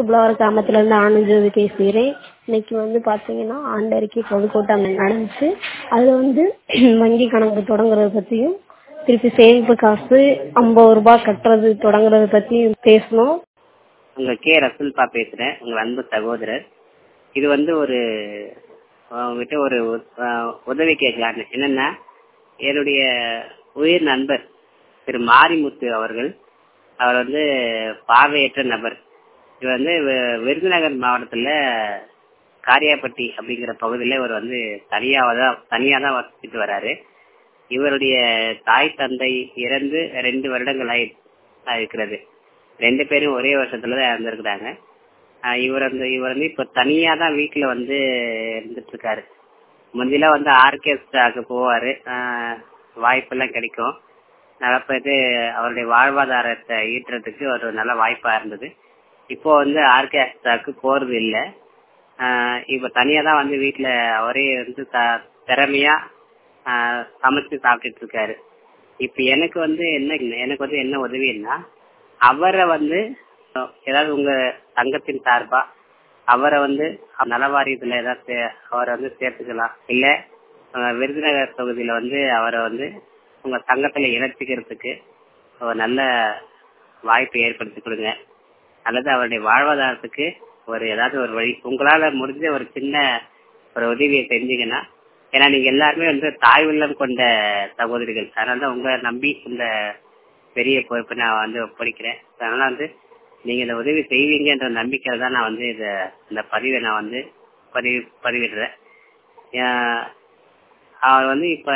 சுப்லவர கிராமத்துலேருந்து ஆனந்தஜோதி பேசுகிறேன் இன்னைக்கு வந்து பார்த்தீங்கன்னா ஆண்டறிக்கை பொதுக்கூட்டம் நடந்துச்சு அதில் வந்து வங்கி கணக்கு தொடங்குறத பற்றியும் திருப்பி சேமிப்பு காசு ஐம்பது ரூபாய் கட்டுறது தொடங்குறத பற்றியும் பேசணும் உங்க கே ரசூல்பா பேசுறேன் உங்க அன்பு சகோதரர் இது வந்து ஒரு உங்ககிட்ட ஒரு அஹ், உதவி கேட்கலான்னு என்னன்னா என்னுடைய உயிர் நண்பர் திரு மாரிமுத்து அவர்கள் அவர் வந்து பார்வையற்ற நபர் இவர் வந்து வி- விருதுநகர் மாவட்டத்துல காரியாப்பட்டி அப்படிங்கிற பகுதியில இவர் வந்து தனியாக தான் தனியா தான் வசிச்சுட்டு வராரு இவருடைய தாய் தந்தை இறந்து ரெண்டு வருடங்கள் ஆயி இருக்கிறது ரெண்டு பேரும் ஒரே வருஷத்துல தான் இறந்துருக்குறாங்க ஆஹ் இவர் வந்து இவர் வந்து இப்ப தனியா தான் வீட்டுல வந்து இருந்துட்டு இருக்காரு முந்திலாம் வந்து ஆர்கெஸ்ட்ராக்கு போவாரு ஆஹ் வாய்ப்பெல்லாம் கிடைக்கும் நடப்பது அவருடைய வாழ்வாதாரத்தை ஈட்டுறதுக்கு ஒரு நல்ல வாய்ப்பா இருந்தது இப்போ வந்து ஆர்கெஸ்ட்ராக்கு போறது இல்ல ஆஹ் இப்ப தனியா தான் வந்து வீட்டுல அவரே வந்து த- திறமையா ஆஹ் சமைச்சு சாப்பிட்டுட்டு இருக்காரு இப்ப எனக்கு வந்து என்ன எனக்கு வந்து என்ன உதவின்னா அவரை வந்து அஹ், ஏதாவது உங்க சங்கத்தின் சார்பா அவரை வந்து நலவாரியத்துல ஏதாவது சே- அவரை வந்து சேர்த்துக்கலாம் இல்ல அஹ், விருதுநகர் தொகுதியில வந்து அவரை வந்து உங்க சங்கத்துல இணைச்சிக்கிறதுக்கு ஒரு நல்ல வாய்ப்பை ஏற்படுத்தி கொடுங்க அல்லது அவருடைய வாழ்வாதாரத்துக்கு ஒரு ஏதாவது ஒரு வழி உங்களால முடிஞ்ச ஒரு சின்ன ஒரு உதவியை செஞ்சீங்கன்னா ஏன்னா நீங்க எல்லாருமே வந்து தாய் உள்ளம் கொண்ட சகோதரிகள் அதனால தான் உங்களை நம்பி இந்த பெரிய பொறுப்பை நான் வந்து ஒப்படைக்கிறேன் அதனால வந்து நீங்க இந்த உதவி செய்வீங்கன்ற நம்பிக்கையில தான் நான் வந்து இத இந்த பதிவை நான் வந்து பதிவு பதிவிடுறேன் ஆஹ் அவர் வந்து இப்ப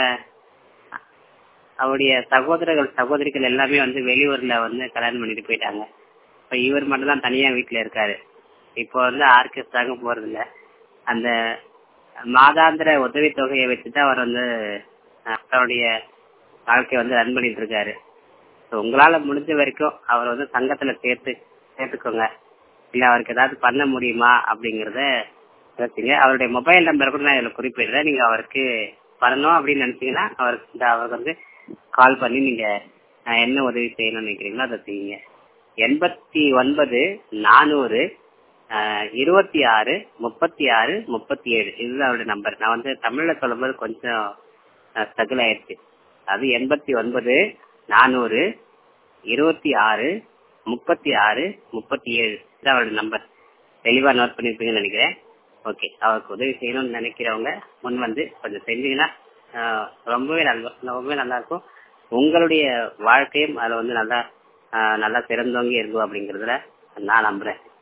அவருடைய சகோதரர்கள் சகோதரிகள் எல்லாமே வந்து வெளியூர்ல வந்து கல்யாணம் பண்ணிட்டு போயிட்டாங்க இப்ப இவர் மட்டும் தான் தனியா வீட்டுல இருக்காரு இப்போ வந்து ஆர்கெஸ்ட்ராங்க போறது இல்ல அந்த மாதாந்திர உதவி தொகையை வச்சுதான் அவர் வந்து அஹ், அவருடைய வாழ்க்கையை வந்து ரன் பண்ணிட்டு இருக்காரு So, உங்களால முடிஞ்ச வரைக்கும் அவர் வந்து சங்கத்துல சேர்த்து சேர்த்துக்கோங்க இல்ல அவருக்கு ஏதாவது பண்ண முடியுமா அப்படிங்கறத யோசிங்க அவருடைய மொபைல் நம்பர் கூட நான் இதுல குறிப்பிடுறேன் நீங்க அவருக்கு பண்ணணும் அப்படின்னு நினைச்சீங்கன்னா அவருக்கு இந்த அவருக்கு வந்து கால் பண்ணி நீங்க அஹ், என்ன உதவி செய்யணும்னு நினைக்கிறீங்களோ அதை செய்யுங்க எண்பத்தி ஒன்பது நானூறு இருபத்தி ஆறு முப்பத்தி ஆறு முப்பத்தி ஏழு இதுதான் அவருடைய நம்பர் நான் வந்து தமிழ்ல சொல்லும்போது கொஞ்சம் ஸ்ட்ரகிள் ஆயிடுச்சு அது எண்பத்தி ஒன்பது நானூறு இருபத்தி ஆறு முப்பத்தி ஆறு முப்பத்தி ஏழு இது அவருடைய நம்பர் தெளிவா நோட் பண்ணிருப்பீங்கன்னு நினைக்கிறேன் ஓகே அவருக்கு உதவி செய்யணும்னு நினைக்கிறவங்க முன் வந்து கொஞ்சம் செஞ்சீங்கன்னா ஆஹ், ரொம்பவே நல்லா ரொம்பவே நல்லா இருக்கும் உங்களுடைய வாழ்க்கையும் அதுல வந்து நல்லா ஆஹ், நல்லா சிறந்தோங்கி இருக்கும் அப்படிங்கறதுல நான் நம்புறேன்